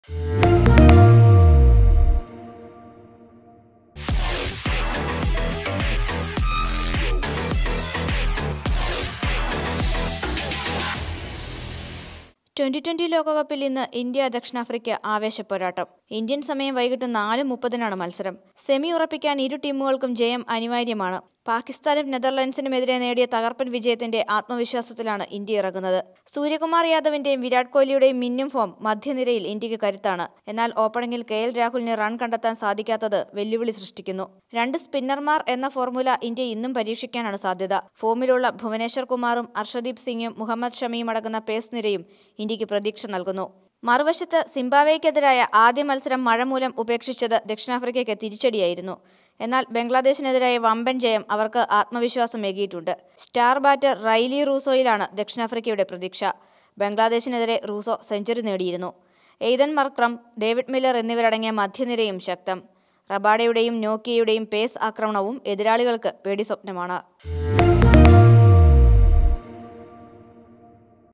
twenty twenty ലോകകപ്പിൽ ഇന്ന് India ദക്ഷിണാഫ്രിക്ക ആവേശപ്പോരാട്ടം ഇന്ത്യൻ സമയം വൈകിട്ട് നാല് മുപ്പതിനാണ് മത്സരം സെമി ഉറപ്പിക്കാൻ ഇരു ടീമുകൾക്കും ജയം അനിവാര്യമാണ് പാകിസ്ഥാനും നെതർലൻഡ്സിനുമെതിരെ നേടിയ തകർപ്പൻ വിജയത്തിന്റെ ആത്മവിശ്വാസത്തിലാണ് ഇന്ത്യ ഇറങ്ങുന്നത് സൂര്യകുമാർ യാദവിന്റെയും വിരാട് കോഹ്ലിയുടെയും മിന്നും ഫോം മധ്യനിരയിൽ ഇന്ത്യക്ക് കരുത്താണ് എന്നാൽ ഓപ്പണിംഗിൽ കെ എൽ രാഹുലിന് റൺ കണ്ടെത്താൻ സാധിക്കാത്തത് വെല്ലുവിളി സൃഷ്ടിക്കുന്നു രണ്ട് സ്പിന്നർമാർ എന്ന ഫോർമുല ഇന്ത്യ ഇന്നും പരീക്ഷിക്കാനാണ് സാധ്യത ഫോമിലുള്ള ഭുവനേശ്വർ കുമാറും അർഷദീപ് സിംഗും മുഹമ്മദ് ഷമിയും അടങ്ങുന്ന പേസ് നിരയും ഇന്ത്യക്ക് പ്രതീക്ഷ നൽകുന്നു മറുവശത്ത് സിംബാബ്വേക്കെതിരായ ആദ്യ മത്സരം മഴ മൂലം ഉപേക്ഷിച്ചത് ദക്ഷിണാഫ്രിക്കയ്ക്ക് തിരിച്ചടിയായിരുന്നു എന്നാൽ ബംഗ്ലാദേശിനെതിരായ വമ്പൻ ജയം അവർക്ക് ആത്മവിശ്വാസം ഏകിയിട്ടുണ്ട് സ്റ്റാർ ബാറ്റർ റൈലി റൂസോയിലാണ് ദക്ഷിണാഫ്രിക്കയുടെ പ്രതീക്ഷ ബംഗ്ലാദേശിനെതിരെ റൂസോ സെഞ്ചുറി നേടിയിരുന്നു എയ്തൻ മർക്രം ഡേവിഡ് മില്ലർ എന്നിവരടങ്ങിയ മധ്യനിരയും ശക്തം റബാഡയുടെയും നോക്കിയയുടെയും പേസ് ആക്രമണവും എതിരാളികൾക്ക് പേടി സ്വപ്നമാണ്